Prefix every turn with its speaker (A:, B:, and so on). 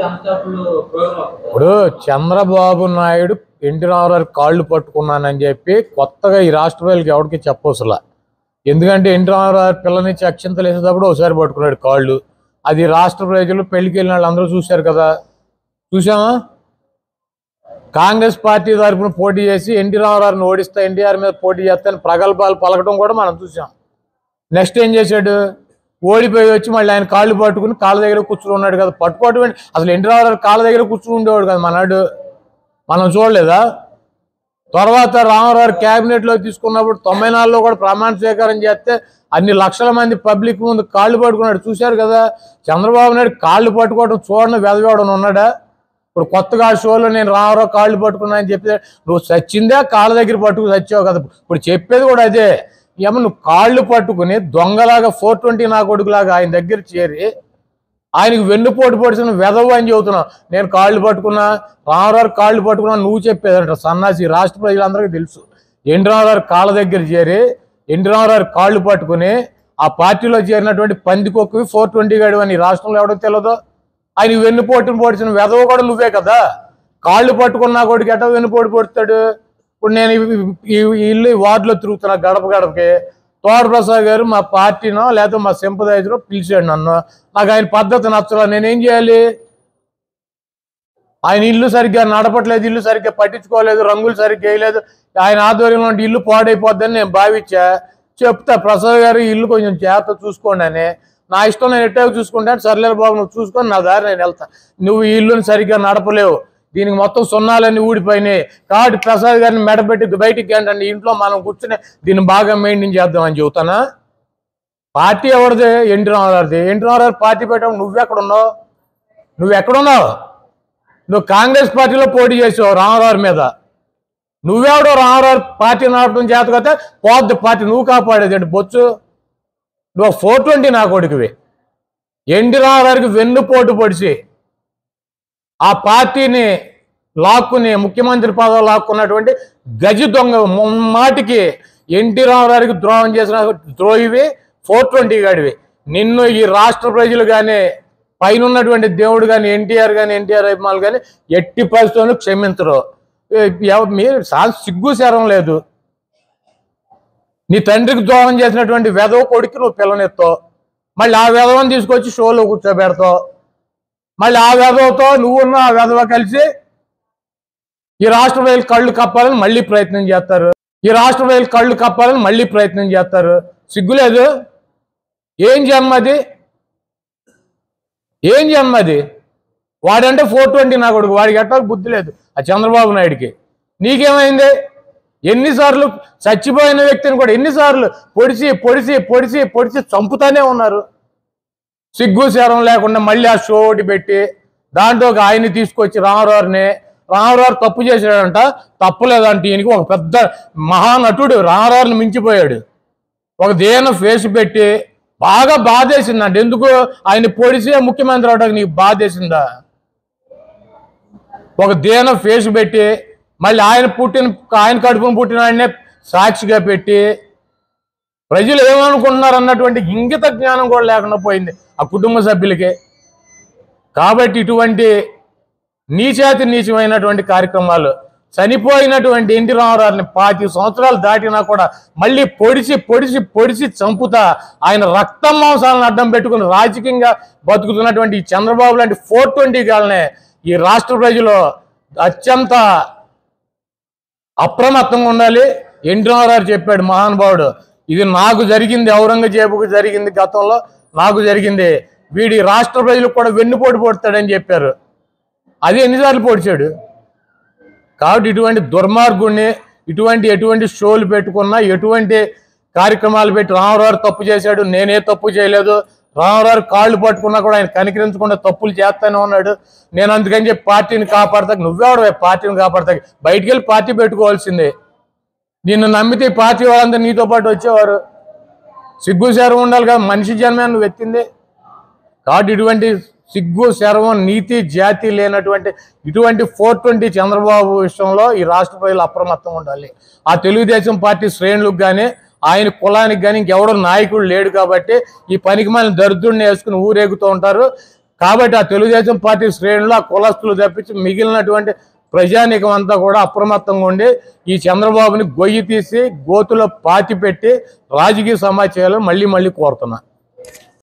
A: Constable programme
B: ఇప్పుడు Chandrababu Naidu NT Ramarao కాళ్ళు పట్టుకున్నానని చెప్పి కొత్తగా ఈ రాష్ట్ర ప్రజలకు ఎవరికి చెప్పవసలా ఎందుకంటే ఎన్టీ రామారావు పిల్లనిచ్చి అక్షంతలు వేసేటప్పుడు ఒకసారి పట్టుకున్నాడు కాళ్ళు అది రాష్ట్ర ప్రజలు పెళ్లికి వెళ్ళిన వాళ్ళు అందరూ చూశారు కదా చూసామా కాంగ్రెస్ పార్టీ తరఫున పోటీ చేసి ఎన్టీ రామారావుని ఓడిస్తే ఎన్టీఆర్ మీద పోటీ చేస్తాను ప్రగల్భాలు పలకడం కూడా మనం చూసాం నెక్స్ట్ ఏం చేశాడు ఓడిపోయి వచ్చి మళ్ళీ ఆయన కాళ్ళు పట్టుకుని కాళ్ళ దగ్గర కూర్చుని ఉన్నాడు కదా పట్టుకోవటం ఏంటి? అసలు ఎన్టీ రామారావు కాళ్ళ దగ్గర కూర్చుని ఉండేవాడు కదా మనాడు మనం చూడలేదా తర్వాత రామారావు క్యాబినెట్ లో తీసుకున్నప్పుడు తొంభై నాలుగులో కూడా ప్రమాణ స్వీకారం చేస్తే అన్ని లక్షల మంది పబ్లిక్ ముందు కాళ్ళు పట్టుకున్నాడు చూశారు కదా చంద్రబాబు నాయుడు కాళ్ళు పట్టుకోవడం చూడని వెదవేయడం ఉన్నాడా ఇప్పుడు కొత్తగా ఆ షోలో నేను రామారావు కాళ్ళు పట్టుకున్నా అని చెప్పి నువ్వు చచ్చిందే కాళ్ళ దగ్గర పట్టుకు చచ్చావు కదా ఇప్పుడు చెప్పేది కూడా అదే ఏమో నువ్వు కాళ్ళు పట్టుకుని దొంగలాగా ఫోర్ ట్వంటీ నా కొడుకులాగా ఆయన దగ్గర చేరి ఆయనకు వెన్నుపోటు పొడిచిన వెధవు అని చెబుతున్నావు నేను కాళ్ళు పట్టుకున్నా రామారావు కాళ్ళు పట్టుకున్నా నువ్వు చెప్పేదంట సన్నాసి రాష్ట్ర ప్రజలందరికీ తెలుసు ఎన్టీ రామారావు కాళ్ళ దగ్గర చేరి ఎన్టీ రామారావు కాళ్ళు పట్టుకుని ఆ పార్టీలో చేరినటువంటి పందికొక్కువి ఫోర్ ట్వంటీ గడి అని ఈ రాష్ట్రంలో ఎవడో తెలియదు ఆయన వెన్నుపోటును పొడిచిన వెధవ కూడా నువ్వే కదా కాళ్ళు పట్టుకున్నా కొడుకు ఎట్ట వెన్నుపోటు పొడుతాడు ఇప్పుడు నేను ఈ- ఈ ఈ ఇల్లు ఈ వార్డులో తిరుగుతున్నా గడప గడపకి తోట ప్రసాద్ గారు మా పార్టీనో లేకపోతే మా సింపదైజరో పిలిచాడు నన్ను నాకు ఆయన పద్ధతి నచ్చలా నేనేం చేయాలి ఆయన ఇల్లు సరిగ్గా నడపట్లేదు ఇల్లు సరిగ్గా పట్టించుకోలేదు రంగులు సరిగ్గా వేయలేదు ఆయన ఆధ్వర్యంలో ఉంటే ఇల్లు పాడైపోద్దని నేను భావించా చెప్తా ప్రసాద్ గారు ఈ ఇల్లు కొంచెం జాగ్రత్త చూసుకోండి అని నా ఇష్టం నేను ఎట్టాగో చూసుకుంటాను సర్లే బాబు నువ్వు చూసుకొని నా దారి నేను వెళ్తా నువ్వు ఈ ఇల్లుని సరిగ్గా నడపలేవు దీనికి మొత్తం సున్నాలన్నీ ఊడిపోయినాయి కాబట్టి ప్రసాద్ గారిని మెడబెట్టి బయటికి ఏంటండి ఇంట్లో మనం కూర్చుని దీన్ని బాగా మెయింటైన్ చేద్దామని చెబుతానా పార్టీ ఎవరిది ఎన్టీ రామారావుది ఎన్టీ రామారావు పార్టీ పెట్టడం నువ్వెక్కడ ఉన్నావు నువ్వు ఎక్కడున్నావు నువ్వు కాంగ్రెస్ పార్టీలో పోటీ చేసావు రామారావు మీద నువ్వెవడో రామారావు పార్టీ నడపడం చేత కదా పోద్ది పార్టీ నువ్వు కాపాడేది అంటే బొచ్చు నువ్వు ఫోర్ ట్వంటీ నా కొడుకువి ఎన్టీ రామారావుకి వెన్నుపోటు పొడిచి ఆ పార్టీని లాక్కుని ముఖ్యమంత్రి పదవి లాక్కున్నటువంటి గజి దొంగ మాటికి ఎన్టీ రామారావుకి ద్రోహం చేసిన ద్రోహివి ఫోర్ ట్వంటీ గాడివి నిన్ను ఈ రాష్ట్ర ప్రజలు కానీ పైన ఉన్నటువంటి దేవుడు కానీ ఎన్టీఆర్ కానీ ఎన్టీఆర్ అభిమానులు కానీ ఎట్టి పరిస్థితులను క్షమించరు ఏ, ఎవ- మీరు సా- సిగ్గు శరం లేదు నీ తండ్రికి ద్రోహం చేసినటువంటి వెధవ కొడుకు నువ్వు పిల్లనెత్తావు మళ్ళీ ఆ వెధవని తీసుకొచ్చి షోలో కూర్చోబెడతావు మళ్ళీ ఆ వెధవతో నువ్వున్న ఆ వెధవ కలిసి ఈ రాష్ట్ర ప్రజలు కళ్ళు కప్పాలని మళ్ళీ ప్రయత్నం చేస్తారు ఈ రాష్ట్ర ప్రజలు కళ్ళు కప్పాలని మళ్ళీ ప్రయత్నం చేస్తారు సిగ్గులేదు ఏం జన్మది ఏం జన్మది వాడంటే ఫోర్ ట్వంటీ నా కొడుకు వాడికి ఎట్టా బుద్ధి లేదు ఆ చంద్రబాబు నాయుడికి నీకేమైంది ఎన్నిసార్లు చచ్చిపోయిన వ్యక్తిని కూడా ఎన్నిసార్లు పొడిచి పొడిచి పొడిచి పొడిచి చంపుతానే ఉన్నారు సిగ్గు శరం లేకుండా మళ్ళీ ఆ షో ఒకటి పెట్టి దాంట్లో ఒక ఆయన్ని తీసుకొచ్చి రామారావుని రామారావు తప్పు చేశాడంట తప్పులేదంటే ఈయనకి ఒక పెద్ద మహానటుడు రామారావుని మించిపోయాడు ఒక దేన ఫేస్ పెట్టి బాగా బాధేసిందంట ఎందుకు ఆయన పొడిసి ముఖ్యమంత్రి అవడానికి నీకు బాధేసిందా ఒక దేన ఫేస్ పెట్టి మళ్ళీ ఆయన పుట్టిన ఆయన కడుపును పుట్టిన ఆయన్నే సాక్షిగా పెట్టి ప్రజలు ఏమనుకుంటున్నారు అన్నటువంటి ఇంగిత జ్ఞానం కూడా లేకుండా పోయింది ఆ కుటుంబ సభ్యులకే కాబట్టి ఇటువంటి నీచాతి నీచమైనటువంటి కార్యక్రమాలు చనిపోయినటువంటి ఎన్టీ రామారావుని పాతి సంవత్సరాలు దాటినా కూడా మళ్ళీ పొడిచి పొడిచి పొడిచి చంపుతా ఆయన రక్తం మాంసాలను అడ్డం పెట్టుకుని రాజకీయంగా బతుకుతున్నటువంటి ఈ చంద్రబాబు లాంటి ఫోర్ ట్వంటీ గాలనే ఈ రాష్ట్ర ప్రజలు అత్యంత అప్రమత్తంగా ఉండాలి ఎన్టీ రామారావు చెప్పాడు మహానుభావుడు ఇది నాకు జరిగింది ఔరంగజేబుకు జరిగింది గతంలో నాకు జరిగింది వీడి రాష్ట్ర ప్రజలకు కూడా వెన్నుపోటు పొడతాడని చెప్పారు అది ఎన్నిసార్లు పొడిచాడు కాబట్టి ఇటువంటి దుర్మార్గుణ్ణి ఇటువంటి ఎటువంటి షోలు పెట్టుకున్నా ఎటువంటి కార్యక్రమాలు పెట్టి రామారావు తప్పు చేశాడు నేనే తప్పు చేయలేదు రామారావు కాళ్ళు పట్టుకున్నా కూడా ఆయన కనికరించకుండా తప్పులు చేస్తానే ఉన్నాడు నేను అందుకని చెప్పి పార్టీని కాపాడతాకు నువ్వెవడు పార్టీని కాపాడతాకు బయటికి వెళ్ళి పార్టీ పెట్టుకోవాల్సిందే నిన్ను నమ్మితే ఈ పార్టీ వాళ్ళంతా నీతో పాటు వచ్చేవారు సిగ్గు శరం ఉండాలి కదా మనిషి జన్మే నువ్వు ఎత్తింది కాబట్టి ఇటువంటి సిగ్గు శర్వం నీతి జాతి లేనటువంటి ఇటువంటి ఫోర్ ట్వంటీ చంద్రబాబు విషయంలో ఈ రాష్ట్ర ప్రజలు అప్రమత్తంగా ఉండాలి ఆ తెలుగుదేశం పార్టీ శ్రేణులకు కానీ ఆయన కులానికి కానీ ఇంకెవడో నాయకుడు లేడు కాబట్టి ఈ పనికి మన దరిద్రుడిని వేసుకుని ఊరేగుతూ ఉంటారు కాబట్టి ఆ తెలుగుదేశం పార్టీ శ్రేణులు ఆ కులస్తులు తప్పించి మిగిలినటువంటి ప్రజానీకం అంతా కూడా అప్రమత్తంగా ఉండి ఈ చంద్రబాబుని గొయ్యి తీసి గోతులో పాతి పెట్టి రాజకీయ సమాచారాలు మళ్ళీ మళ్ళీ కోరుతున్నా